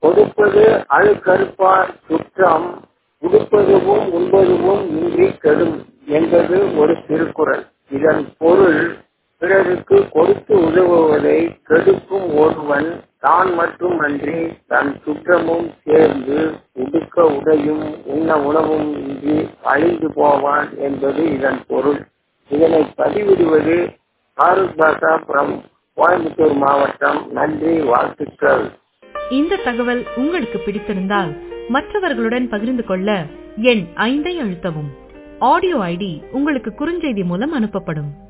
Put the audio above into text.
கொடுப்பது அழுக்கறுப்பார் சுற்றம் உடுப்பதுவும் உண்பதுவும் இன்றி கெடும் என்பது ஒரு திருக்குறள் இதன் பொருள் பிறருக்கு கொடுத்து உதவுவதை கெடுக்கும் ஒருவன் தான் மட்டுமன்றி தன் சுற்றமும் சேர்ந்து உடுக்க உடையும் உண்ண உணவும் இன்றி அழிந்து போவான் என்பது இதன் பொருள் இதனை பதிவிடுவது பாரத் பாஷா புரம் கோயம்புத்தூர் மாவட்டம் நன்றி வாழ்த்துக்கள் இந்த தகவல் உங்களுக்கு பிடித்திருந்தால் மற்றவர்களுடன் பகிர்ந்து கொள்ள எண் ஐந்தை அழுத்தவும் ஆடியோ ஐடி உங்களுக்கு குறுஞ்செய்தி மூலம் அனுப்பப்படும்